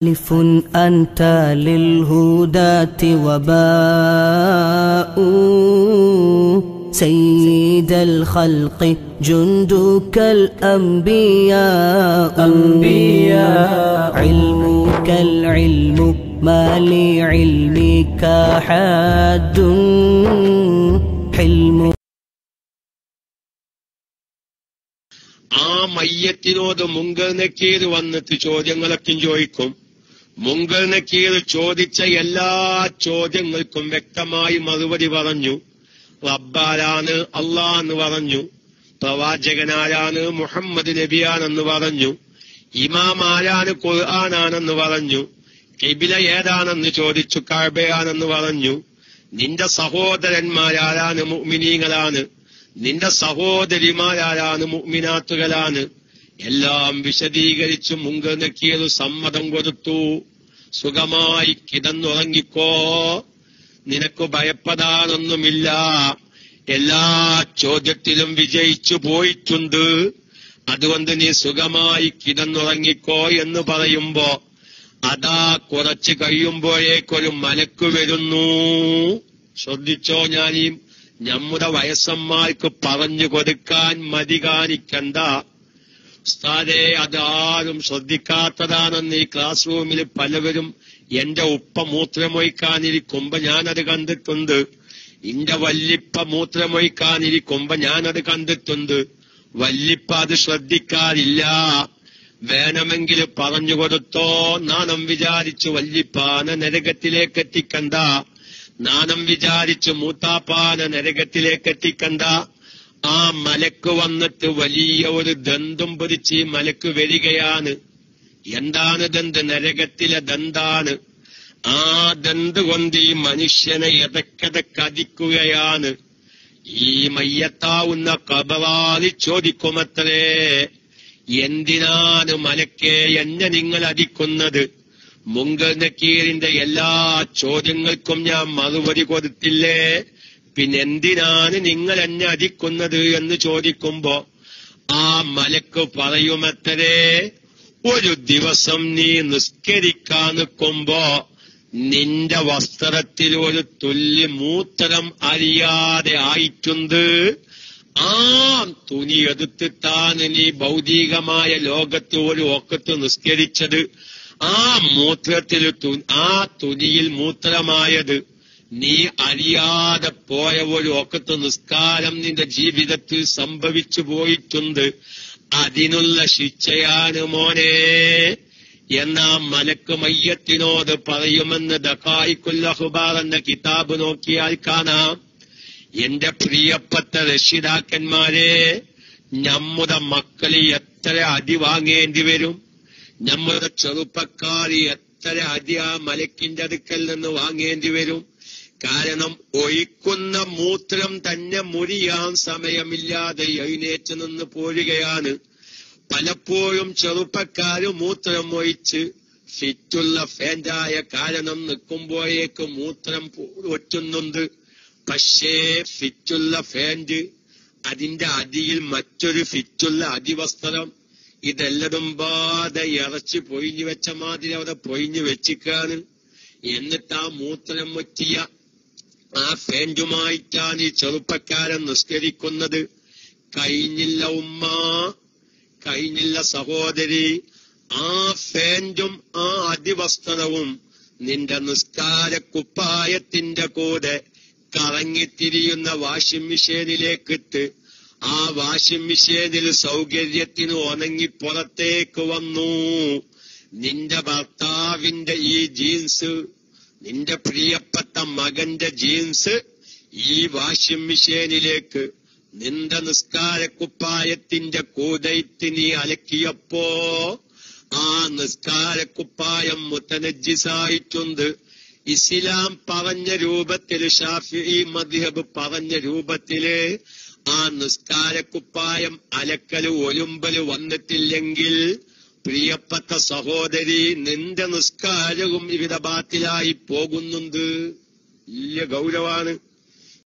ألف أنت للهداة وباء سيد الخلق جندك الأنبياء أنبياء علمك العلم ما لعلمك حاد حلم ആ മയ്യത്തിനോട് മുങ്കൽ നക്കീർ വന്നിട്ട് ചോദ്യങ്ങളൊക്കെ ചോദിക്കും മുങ്കൽ നക്കീർ ചോദിച്ച എല്ലാ ചോദ്യങ്ങൾക്കും വ്യക്തമായി മറുപടി പറഞ്ഞു റബ്ബാരാണ് അള്ളാന്ന് പറഞ്ഞു പ്രവാചകനാരാണ് മുഹമ്മദ് നബിയാണെന്ന് പറഞ്ഞു ഇമാം ആരാണ് ഖുർആനാണെന്ന് പറഞ്ഞു കിബില ഏതാണെന്ന് ചോദിച്ചു കഴബയാണെന്ന് പറഞ്ഞു നിന്റെ സഹോദരന്മാരാരാണ് മുഅ്മിനീങ്ങളാണ് നിന്റെ സഹോദരിമാരാരാണ് മുഅ്മിനാത്തുകളാണ് എല്ലാം വിശദീകരിച്ചു മുങ്ക് നക്കിയത് സമ്മതം കൊടുത്തു സുഖമായി കിടന്നുറങ്ങിക്കോ നിനക്ക് ഭയപ്പെടാനൊന്നുമില്ല എല്ലാ ചോദ്യത്തിലും വിജയിച്ചു പോയിട്ടുണ്ട് അതുകൊണ്ട് നീ സുഖമായി കിടന്നുറങ്ങിക്കോ എന്ന് പറയുമ്പോ അതാ കുറച്ച് കഴിയുമ്പോഴേക്കൊരു മലക്ക് വരുന്നു ശ്രദ്ധിച്ചോ ഞാൻ ഈ നമ്മുടെ വയസ്സന്മാർക്ക് പറഞ്ഞു കൊടുക്കാൻ മതി കാണിക്കണ്ട ഉസ്താദെ അതാരും ശ്രദ്ധിക്കാത്തതാണെന്ന് ഈ ക്ലാസ് റൂമിൽ പലവരും എന്റെ ഉപ്പ മൂത്രമൊഴിക്കാനിരിക്കുമ്പോ ഞാനത് കണ്ടിട്ടുണ്ട് എന്റെ വല്ലിപ്പ മൂത്രമൊഴിക്കാനിരിക്കുമ്പോ ഞാനത് കണ്ടിട്ടുണ്ട് വല്ലിപ്പ അത് ശ്രദ്ധിക്കാറില്ല വേണമെങ്കിൽ പറഞ്ഞു കൊടുത്തോ നാണം വിചാരിച്ചു വല്ലിപ്പാന നരകത്തിലേക്ക് എത്തിക്കണ്ട നാണം വിചാരിച്ചു മൂത്താപ്പാന നരകത്തിലേക്ക് എത്തിക്കണ്ട ആ മലക്ക് വന്നിട്ട് വലിയ ഒരു ദന്തും പിടിച്ച് ഈ മലക്ക് വരികയാണ് എന്താണ് ദന്ത് നരകത്തിലെ ദന്താണ് ആ ദന്ത് കൊണ്ട് ഈ മനുഷ്യനെ എതക്കതക്കതിക്കുകയാണ് ഈ മയ്യത്താവുന്ന കബറാതി ചോദിക്കുമത്രേ എന്തിനാണ് മലക്കെ എന്നെ നിങ്ങൾ അടിക്കുന്നത് മുങ്കൽ നക്കീറിന്റെ എല്ലാ ചോദ്യങ്ങൾക്കും ഞാൻ മറുപടി കൊടുത്തില്ലേ പിന്നെ എന്തിനാണ് നിങ്ങൾ എന്നെ അടിക്കുന്നത് എന്ന് ചോദിക്കുമ്പോ ആ മലക്ക് പറയുമത്രേ ഒരു ദിവസം നീ നിസ്കരിക്കാൻ നിൽക്കുമ്പോ നിന്റെ വസ്ത്രത്തിൽ ഒരു തുല്യ മൂത്രം അറിയാതെ ആയിട്ടുണ്ട് ആ തുണി എടുത്തിട്ടാണ് നീ ഭൗതികമായ ലോകത്ത് ഒരു ഒക്കത്ത് നിസ്കരിച്ചത് ആ മൂത്രത്തിൽ തു- ആ തുനിയിൽ മൂത്രമായത് നീ അറിയാതെ പോയ ഒരു ഒക്കത്ത് നിസ്കാരം നിന്റെ ജീവിതത്തിൽ സംഭവിച്ചു പോയിട്ടുണ്ട് അതിനുള്ള ശിക്ഷയാണ് മോനെ എന്നാ മലക്ക് മയ്യത്തിനോട് പറയുമെന്ന് ദഖായിക്കുൽ അഖ്ബാർ എന്ന കിതാബ് നോക്കിയാൽ കാണാം എന്റെ പ്രിയപ്പെട്ട രക്ഷിതാക്കന്മാരെ നമ്മുടെ മക്കളി എത്ര അടി വാങ്ങേണ്ടി വരും നമ്മുടെ ചെറുപ്പക്കാരി എത്ര അടി ആ മലക്കിന്റെ അടുക്കൽ നിന്ന് വാങ്ങേണ്ടി വരും കാരണം ഒഴിക്കുന്ന മൂത്രം തന്നെ മുറിയാൻ സമയമില്ലാതെ എഴുന്നേറ്റ് നിന്ന് പോരുകയാണ് പലപ്പോഴും ചെറുപ്പക്കാര് മൂത്രം ഒഴിച്ച് ഫിറ്റുള്ള ഫാൻറ്റായ കാരണം നിൽക്കുമ്പോഴേക്ക് മൂത്രം ഒറ്റുന്നുണ്ട് പക്ഷേ ഫിറ്റുള്ള ഫാന്റ് അതിന്റെ അടിയിൽ മറ്റൊരു ഫിറ്റുള്ള അടിവസ്ത്രം ഇതെല്ലതും ബാധ ഇറച്ചി പൊയിഞ്ഞു വെച്ച മാതിരി അവിടെ പൊയിഞ്ഞു വെച്ചിക്കാണ് എന്നിട്ട് ആ മൂത്രം വറ്റിയ ആ ഫാന്റുമായിട്ടാണ് ഈ ചെറുപ്പക്കാരൻ നിസ്കരിക്കുന്നത് കഴിഞ്ഞില്ല ഉമ്മ കഴിഞ്ഞില്ല സഹോദരി ആ ഫാന്റും ആ അടിവസ്ത്രവും നിന്റെ നിസ്കാര കുപ്പായത്തിന്റെ കൂടെ കറങ്ങിത്തിരിയുന്ന വാഷിംഗ് മെഷീനിലേക്ക് ഇട്ട് ആ വാഷിംഗ് മെഷീനിൽ സൗകര്യത്തിന് ഉണങ്ങി പുറത്തേക്ക് വന്നു നിന്റെ ഭർത്താവിന്റെ ഈ ജീൻസ് നിന്റെ പ്രിയപ്പെട്ട മകന്റെ ജീൻസ് ഈ വാഷിംഗ് മെഷീനിലേക്ക് നിന്റെ നിസ്കാരക്കുപ്പായത്തിന്റെ കൂതയിട്ട് നീ അലക്കിയപ്പോ ആ നിസ്കാരക്കുപ്പായം മുത്തനജിസായിട്ടുണ്ട് ഇസ്ലാം പറഞ്ഞ രൂപത്തില് ഷാഫി മദ്ഹബ് പറഞ്ഞ രൂപത്തില് ആ നിസ്കാരക്കുപ്പായം അലക്കല് ഒലുമ്പല് വന്നിട്ടില്ലെങ്കിൽ പ്രിയപ്പെട്ട സഹോദരി നിന്റെ നിസ്കാരവും ഇവിടെ ബാത്തിലായി പോകുന്നുണ്ട് വലിയ ഗൗരവാണ്